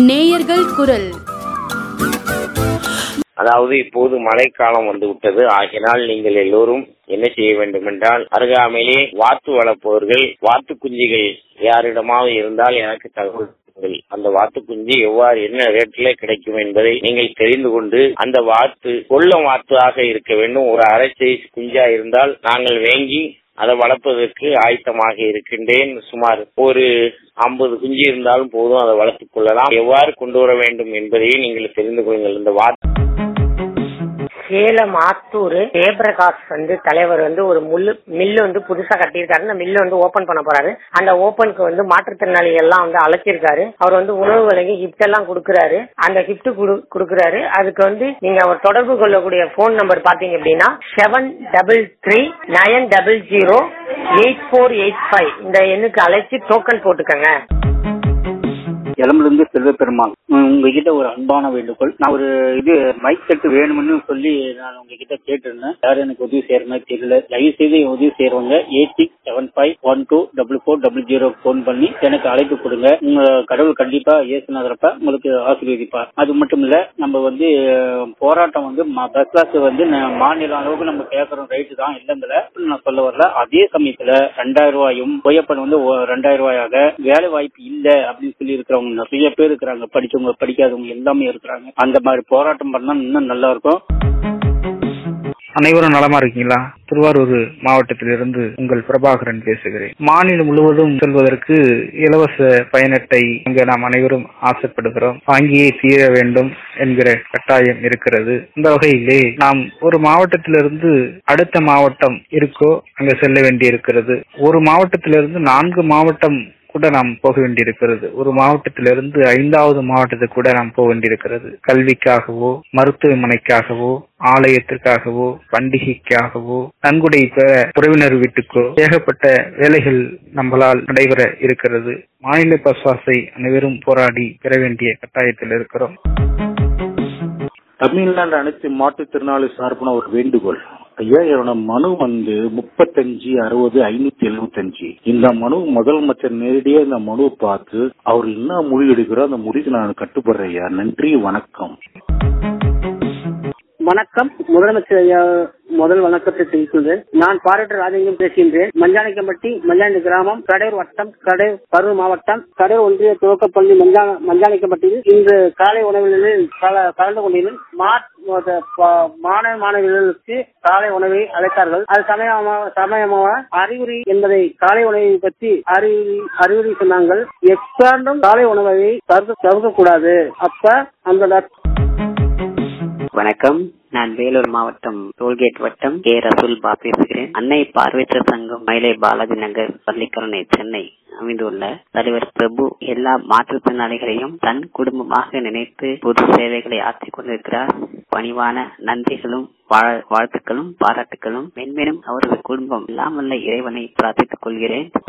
நேயர்கள் குரல் அதாவது இப்போது மழைக்காலம் வந்து விட்டது ஆகினால் நீங்கள் எல்லோரும் என்ன செய்ய வேண்டும் என்றால் அருகாமையிலே வாத்து வளர்ப்பவர்கள் வாத்து குஞ்சுகள் யாரிடமாவது இருந்தால் எனக்கு தகவல் கொடுங்கள். அந்த வாத்து குஞ்சு எவ்வாறு என்ன ரேட்ல கிடைக்கும் என்பதை நீங்கள் தெரிந்து கொண்டு அந்த வாத்து கொள்ள வாத்தாக இருக்க வேண்டும் ஒரு அரை சைஸ் குஞ்சா இருந்தால் நாங்கள் வாங்கி அதை வளர்ப்பதற்கு ஆயத்தமாக இருக்கின்றேன் சுமார் ஒரு ஐம்பது குஞ்சு இருந்தாலும் போதும் அதை வளர்த்துக் கொள்ளலாம் எவ்வாறு கொண்டு வர வேண்டும் என்பதையும் நீங்கள் தெரிந்து கொள்ளுங்கள் இந்த வாத்து சேலம் ஆத்தூர் ஜெயபிரகாஷ் வந்து தலைவர் வந்து ஒரு முள்ளு மில்லு வந்து புதுசா கட்டியிருக்காரு அந்த மில்லு வந்து ஓபன் பண்ண போறாரு அந்த ஓபனுக்கு வந்து மாற்றுத்திறனாளிகள் எல்லாம் வந்து அழைச்சிருக்காரு அவர் வந்து உணவு வழங்கி கிஃப்ட் எல்லாம் கொடுக்கறாரு அந்த கிஃப்ட் கொடுக்கறாரு அதுக்கு வந்து நீங்க அவர் தொடர்பு கொள்ளக்கூடிய போன் நம்பர் பாத்தீங்க அப்படின்னா seven double three nine double zero eight four eight five இந்த எண்ணுக்கு அழைச்சி டோக்கன் போட்டுக்கங்க இளம்புல இருந்து செல்வ பெருமாள் உம் உங்ககிட்ட ஒரு அன்பான வேண்டுகோள் நான் ஒரு இது மைக் செட் வேணும்னு சொல்லி நான் உங்ககிட்ட கேட்டிருந்தேன் யாரும் எனக்கு உதவி செய்யற மாதிரி தெரியல தயவு செய்து உதவி செய்யறவங்க eight six seven five one two double four double zero phone பண்ணி எனக்கு அழைப்பு கொடுங்க உங்க கடவுள் கண்டிப்பா இயேசுநாதரப்ப உங்களுக்கு ஆசீர்வதிப்பார் அது மட்டும் இல்ல நம்ம வந்து அஹ், போராட்டம் வந்து பஸ் கிளாஸ் வந்து ந- மாநில அளவுக்கு நம்ம கேட்கறோம் ரைட்டு தான் இல்லைங்கள நான் சொல்ல வரல அதே சமயத்துல ரெண்டாயிரம் ரூபாயும் பொய்யப்பன் வந்து ஒ- ரெண்டாயிரம் ரூபாயாக வேலை வாய்ப்பு இல்ல அப்படின்னு சொல்லி இருக்கிறவங்க நிறைய பேர் இருக்கிறாங்க படிச்சவங்க படிக்காதவங்க எல்லாமே இருக்கிறாங்க அந்த மாதிரி போராட்டம் பண்ணா இன்னும் நல்லா இருக்கும் அனைவரும் நலமா இருக்கீங்களா திருவாரூர் மாவட்டத்திலிருந்து உங்கள் பிரபாகரன் பேசுகிறேன் மாநிலம் முழுவதும் செல்வதற்கு இலவச பயணத்தை அங்க நாம் அனைவரும் ஆசைப்படுகிறோம் வாங்கியே தீர வேண்டும் என்கிற கட்டாயம் இருக்கிறது இந்த வகையிலே நாம் ஒரு மாவட்டத்திலிருந்து அடுத்த மாவட்டம் இருக்கோ அங்க செல்ல வேண்டி இருக்கிறது ஒரு மாவட்டத்திலிருந்து நான்கு மாவட்டம் கூட நாம் போக வேண்டியிருக்கிறது ஒரு மாவட்டத்திலிருந்து ஐந்தாவது மாவட்டத்துக்கு கூட நாம் போக வேண்டியிருக்கிறது கல்விக்காகவோ மருத்துவமனைக்காகவோ ஆலயத்திற்காகவோ பண்டிகைக்காகவோ நன்கொடை பெற உறவினர் வீட்டுக்கோ ஏகப்பட்ட வேலைகள் நம்மளால் நடைபெற இருக்கிறது மாநில பஸ்வாசை அனைவரும் போராடி பெற வேண்டிய கட்டாயத்தில் இருக்கிறோம் தமிழ்நாடு அனைத்து மாற்றுத்திறனாளி சார்பான ஒரு வேண்டுகோள் ஐயா என்னோட மனு வந்து முப்பத்தஞ்சு அறுபது ஐநூத்தி எழுபத்தஞ்சு இந்த மனு முதல் அமைச்சர் நேரடியா இந்த மனுவை பார்த்து அவர் என்ன முடிவு எடுக்கிறோ அந்த முடிவுக்கு நான் கட்டுப்படுறேன் ஐயா நன்றி வணக்கம் வணக்கம் முதலமைச்சர் ஐயா முதல் வணக்கத்தை தெரிவிக்கின்றேன் நான் பாராட்டு ராஜலிங்கம் பேசுகின்றேன் மஞ்சானிக்கம்பட்டி மஞ்சானி கிராமம் கடையூர் வட்டம் கடையூர் கரூர் மாவட்டம் கடையூர் ஒன்றிய துவக்கப்பள்ளி மஞ்சா மஞ்சானிக்கம்பட்டியில் இன்று காலை உணவிலில் கல- கலந்து கொண்டிருந்தேன் மார்ச் மாத ப- மாணவ மாணவிகளுக்கு காலை உணவை அழைத்தார்கள் அது சமயமாக சமயமாக அறிகுறி என்பதை காலை உணவை பற்றி அறிகுறி அறிகுறி சொன்னாங்கள் எக்காண்டும் காலை உணவை தவிர்க்க தவிர்க்க கூடாது அப்ப அந்த டாக்டர் வணக்கம் நான் வேலூர் மாவட்டம் டோல்கேட் வட்டம் கே ரசூல் பா பேசுகிறேன் அன்னை பார்வையற்ற சங்கம் மயிலை பாலாஜி நகர் பள்ளிக்கரணை சென்னை அமைந்துள்ள தலைவர் பிரபு எல்லா மாற்றுத்திறனாளிகளையும் தன் குடும்பமாக நினைத்து பொது சேவைகளை ஆற்றிக் கொண்டிருக்கிறார் பணிவான நன்றிகளும் வாழ்- வாழ்த்துக்களும் பாராட்டுகளும் மென்மேலும் அவரது குடும்பம் இல்லாமல்ல இறைவனை பிரார்த்தித்துக் கொள்கிறேன்